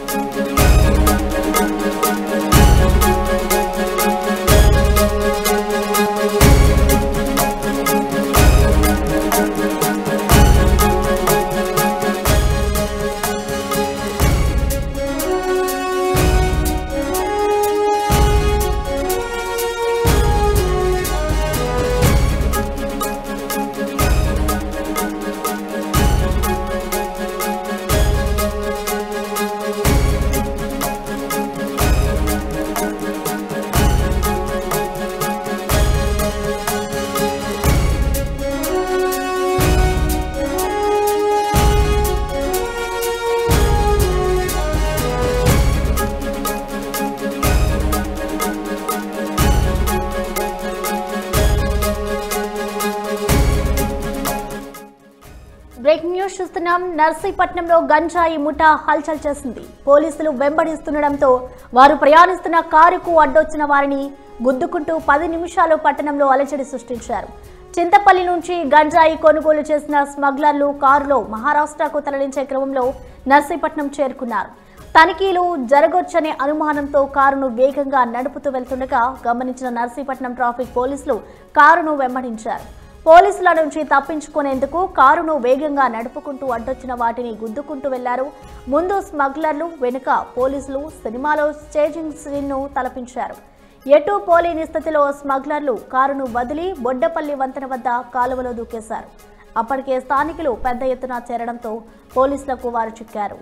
breaking news చూస్తున్నాం నర్సీపట్నంలో గంజాయి ముఠా హల్చల్ చేసింది పోలీసులు వెంబడిస్తుండడంతో వారు ప్రయాణిస్తున్న కారుకు అడ్డొచ్చిన వారిని గుద్దుకుంటూ పది నిమిషాలు పట్టణంలో అలజడి సృష్టించారు చింతపల్లి నుంచి గంజాయి కొనుగోలు చేసిన స్మగ్లర్లు కారులో మహారాష్ట్రకు తరలించే క్రమంలో నర్సీపట్నం చేరుకున్నారు తనిఖీలు జరగొచ్చనే అనుమానంతో కారును వేగంగా నడుపుతూ వెళ్తుండగా గమనించిన నర్సీపట్నం ట్రాఫిక్ పోలీసులు కారును వెంబడించారు పోలీసుల నుంచి తప్పించుకునేందుకు కారును వేగంగా నడుపుకుంటూ అడ్డొచ్చిన వాటిని గుద్దుకుంటూ వెళ్లారు ముందు స్మగ్లర్లు వెనుక పోలీసులు సినిమాలో స్టేజింగ్ సీన్ను తలపించారు ఎటు పోలేని స్థితిలో స్మగ్లర్లు కారును వదిలి బొడ్డపల్లి వంతెన వద్ద కాలువలో దూకేశారు అప్పటికే స్థానికులు పెద్ద ఎత్తున చేరడంతో పోలీసులకు వారు చిక్కారు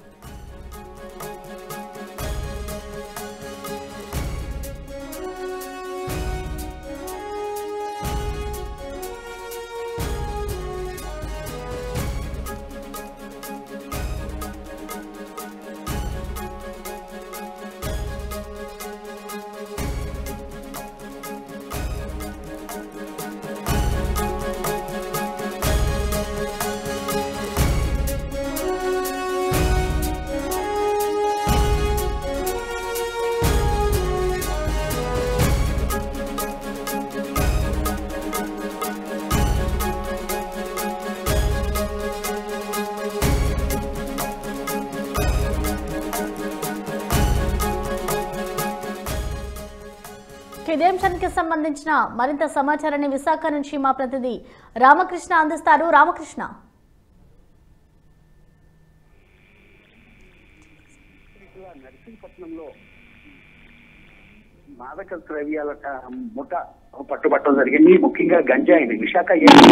ఇదే అంశానికి సంబంధించిన మరింత సమాచారాన్ని విశాఖ నుంచి మా ప్రతినిధి రామకృష్ణ అందిస్తారు రామకృష్ణ ఇటీవల నరసింహపట్నంలో మాదక ద్రవ్యాల క- ముఠ పట్టుబట్టడం జరిగింది ముఖ్యంగా గంజాయిని విశాఖ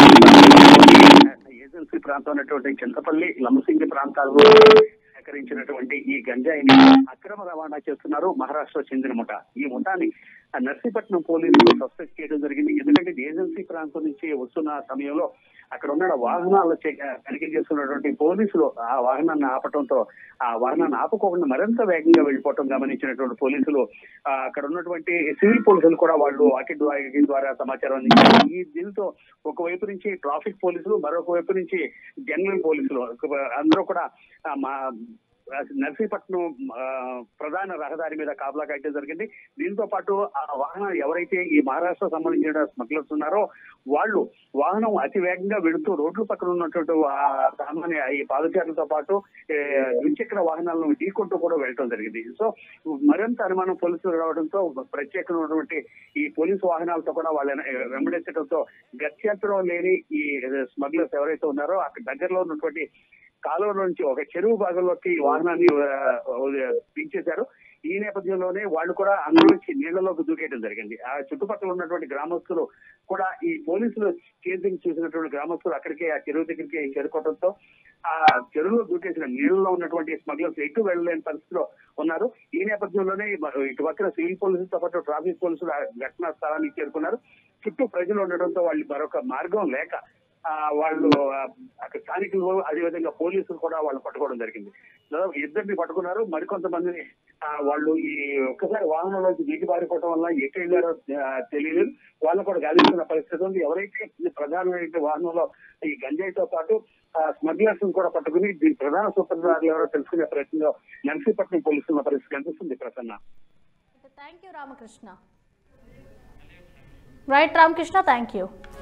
ఏజెన్సీ ఏజెన్సీ ప్రాంతం ఉన్నటువంటి చింతపల్లి లంబసింగి ప్రాంతాల్లో సేకరించినటువంటి ఈ గంజాయిని అక్రమ రవాణా చేస్తున్నారు మహారాష్ట్ర చెందిన ముఠ ఈ ముఠాని ఆ నర్సీపట్నం పోలీసులు సస్పెక్ట్ చేయడం జరిగింది ఎందుకంటే ఇది ఏజెన్సీ ప్రాంతం నుంచి వస్తున్న సమయంలో అక్కడ ఉన్న వాహనాలు చే- తనిఖీ చేస్తున్నటువంటి పోలీసులు ఆ వాహనాన్ని ఆపటంతో ఆ వాహనాన్ని ఆపుకోకుండా మరింత వేగంగా వెళ్ళిపోవటం గమనించినటువంటి పోలీసులు ఆ, అక్కడ ఉన్నటువంటి సివిల్ పోలీసులు కూడా వాళ్ళు వాకి ద్వారా ద్వారా సమాచారం అందించారు ఈ దీంతో ఒకవైపు నుంచి ట్రాఫిక్ పోలీసులు మరొక వైపు నుంచి జనరల్ పోలీసులు అందరూ కూడా ఆ, మా నర్సీపట్నం ఆ, ప్రధాన రహదారి మీద కాపలా కట్టడం జరిగింది దీంతో పాటు ఆ వాహనం ఎవరైతే ఈ మహారాష్ట్ర సంబంధించిన స్మగ్లర్స్ ఉన్నారో వాళ్ళు వాహనం అతి వేగంగా వెళుతూ రోడ్ల పక్కన ఉన్నటువంటి ఆ సామాన్య ఈ పాదచారులతో పాటు ఏ, ద్విచక్ర వాహనాలను ఢీకొంటూ కూడా వెళ్ళడం జరిగింది సో మరింత అనుమానం పోలీసులు రావడంతో ప్రత్యేకమైనటువంటి ఈ పోలీసు వాహనాలతో కూడా వాళ్ళని వెంబడించడంతో గత్యంతరం లేని ఈ స్మగ్లర్స్ ఎవరైతే ఉన్నారో అక్కడ దగ్గరలో ఉన్నటువంటి కాలువ నుంచి ఒక చెరువు భాగంలోకి ఈ వాహనాన్ని ఆ, దించేశారు ఈ నేపథ్యంలోనే వాళ్ళు కూడా అందులోంచి నీళ్లలోకి దూకేయడం జరిగింది ఆ చుట్టుపక్కల ఉన్నటువంటి గ్రామస్తులు కూడా ఈ పోలీసులు కేంద్రం చూసినటువంటి గ్రామస్తులు అక్కడికే ఆ చెరువు దగ్గరికి చేరుకోవడంతో ఆ చెరువులో దూకేసిన నీళ్ళలో ఉన్నటువంటి స్మగ్లర్స్ ఎటు వెళ్ళలేని పరిస్థితిలో ఉన్నారు ఈ నేపథ్యంలోనే మ- ఇటు పక్కన సివిల్ పోలీసులతో పాటు ట్రాఫిక్ పోలీసులు ఆ ఘటనా స్థలానికి చేరుకున్నారు చుట్టూ ప్రజలు ఉండడంతో వాళ్ళు మరొక మార్గం లేక ఆ వాళ్ళు ఆ, అక్కడ స్థానికులు అదేవిధంగా పోలీసులు కూడా వాళ్ళు పట్టుకోవడం జరిగింది దాదాపు ఇద్దరిని పట్టుకున్నారు మరికొంతమందిని ఆ, వాళ్ళు ఈ ఒక్కసారి వాహనంలోంచి దిగి పారిపోవడం వల్ల ఎటు వెళ్ళారో ఆ, తెలియలేదు వాళ్ళు కూడా గాలిస్తున్న పరిస్థితి ఉంది ఎవరైతే ఈ ప్రధానమైన వాహనంలో ఈ గంజాయితో పాటు స్మగ్లర్స్ కూడా పట్టుకుని దీని ప్రధాన సూత్రధారులు ఎవరో తెలుసుకునే ప్రయత్నంలో నర్సీపట్నం పోలీసుల పరిస్థితి కనిపిస్తుంది Prasanna thank you Ramakrishna right Ramakrishna thank you